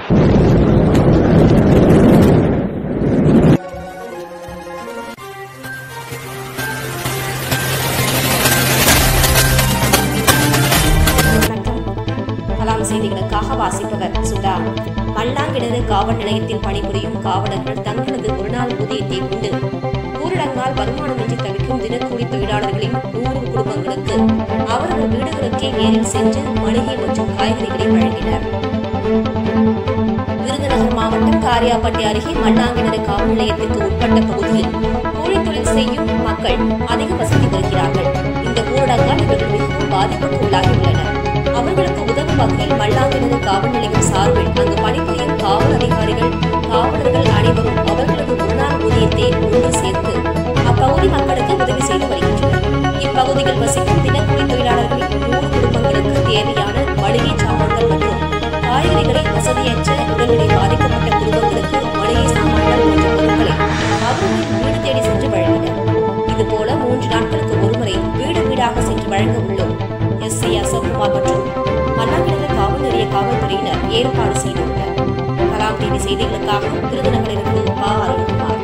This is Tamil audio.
வணக்கம் கலாம் செய்திகளுக்காக வாசிப்பவர் சுதா மல்லாங்கிணறு காவல் நிலையத்தில் பணிபுரியும் காவலர்கள் தங்களது ஒருநாள் ஊதியத்தை கொண்டு ஊரடங்கால் வருமானமின்றி தவிக்கும் தினக்கூலி தொழிலாளர்களின் நூறு குடும்பங்களுக்கு அவரது வீடுகளுக்கே நேரில் சென்று மளிகை மற்றும் காய்கறிகளை வழங்கினர் விருதுநகர் மாவட்டம் காரியாப்பட்டி அருகே மண்ணாங்கிணறு காவல் நிலையத்திற்கு உட்பட்ட பகுதியில் கூலித் தொழில் செய்யும் மக்கள் அதிக வசதி வருகிறார்கள் இந்த ஊரடங்கால் இவர்கள் மிகவும் பாதிப்புக்கு உள்ளாகியுள்ளனர் அவர்களுக்கு உதவும் வகையில் மல்லாங்கிணறு காவல் நிலையம் சார்பில் அங்கு பணிபுரியும் காவல் அதிகாரிகள் காவலர்கள் அனைவரும் அவர்களது ஒருநாள் ஊதியத்தை ஒன்று சேர்த்து அப்பகுதி மக்களுக்கு உதவி செய்து வருகின்றனர் இப்பகுதியில் வசிக்கும் தினக்கூலி தொழிலாளர்களின் நூறு குடும்பங்களுக்கு தேவையான மளிகை சாமான்கள் மற்றும் காய்கறிகளை வசதியற்ற உடல்நிலை பாதிக்கப்பட்ட குடும்பங்களுக்கு மளிகை சாமான்கள் போன்ற பொருட்களை அவர்களின் வீடு தேடி சென்று வழங்கினர் இதுபோல மூன்று நாட்களுக்கு ஒருமுறை வீடு வீடாக சென்று வழங்க உள்ளோம் எஸ் சி அசோக்குமார் மற்றும் மன்னாங்கிணறு காவல் நிலைய காவல்துறையினர் ஏற்பாடு செய்துள்ளனர் கலாம் டிவி செய்திகளுக்காக விருதுநகரிலிருந்து பா அருண்குமார்